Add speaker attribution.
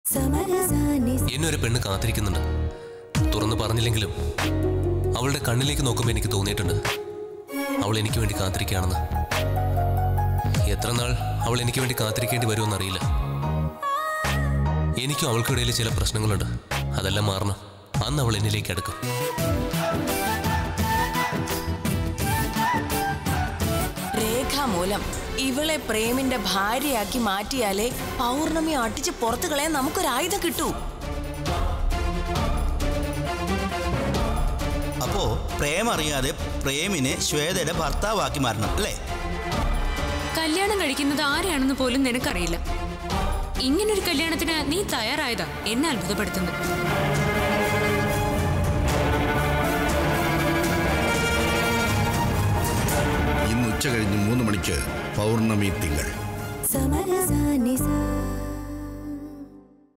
Speaker 1: എന്നെ ഒരു പെണ്ണ് കാത്തിരിക്കുന്നുണ്ട് തുറന്നു പറഞ്ഞില്ലെങ്കിലും അവളുടെ കണ്ണിലേക്ക് നോക്കുമ്പോൾ എനിക്ക് തോന്നിയിട്ടുണ്ട് അവൾ എനിക്ക് വേണ്ടി കാത്തിരിക്കുകയാണെന്ന് എത്ര നാൾ അവൾ എനിക്ക് വേണ്ടി കാത്തിരിക്കേണ്ടി വരുമെന്നറിയില്ല എനിക്കും അവൾക്കിടയിൽ ചില പ്രശ്നങ്ങളുണ്ട് അതെല്ലാം മാറണം അന്ന് അവൾ എന്നിലേക്ക് അടുക്കും
Speaker 2: രേഖാമൂലം ഇവളെ പ്രേമിന്റെ ഭാര്യയാക്കി മാറ്റിയാലേ പൗർണമി അടിച്ച് പുറത്തു കളയാൻ നമുക്കൊരായുധം കിട്ടൂ
Speaker 3: അപ്പോ പ്രേം അറിയാതെ പ്രേമിനെ ശ്വേതയുടെ ഭർത്താവാക്കി മാറണം അല്ലേ
Speaker 4: കല്യാണം കഴിക്കുന്നത് ആരെയാണെന്ന് പോലും നിനക്കറിയില്ല ഇങ്ങനൊരു കല്യാണത്തിന് നീ തയ്യാറായതാ എന്നെ അത്ഭുതപ്പെടുത്തുന്നു
Speaker 5: ഇന്ന് ഉച്ച കഴിഞ്ഞ് മൂന്ന് മണിക്ക് പൗർണമി തിങ്കൾ
Speaker 6: സമരസാനിസ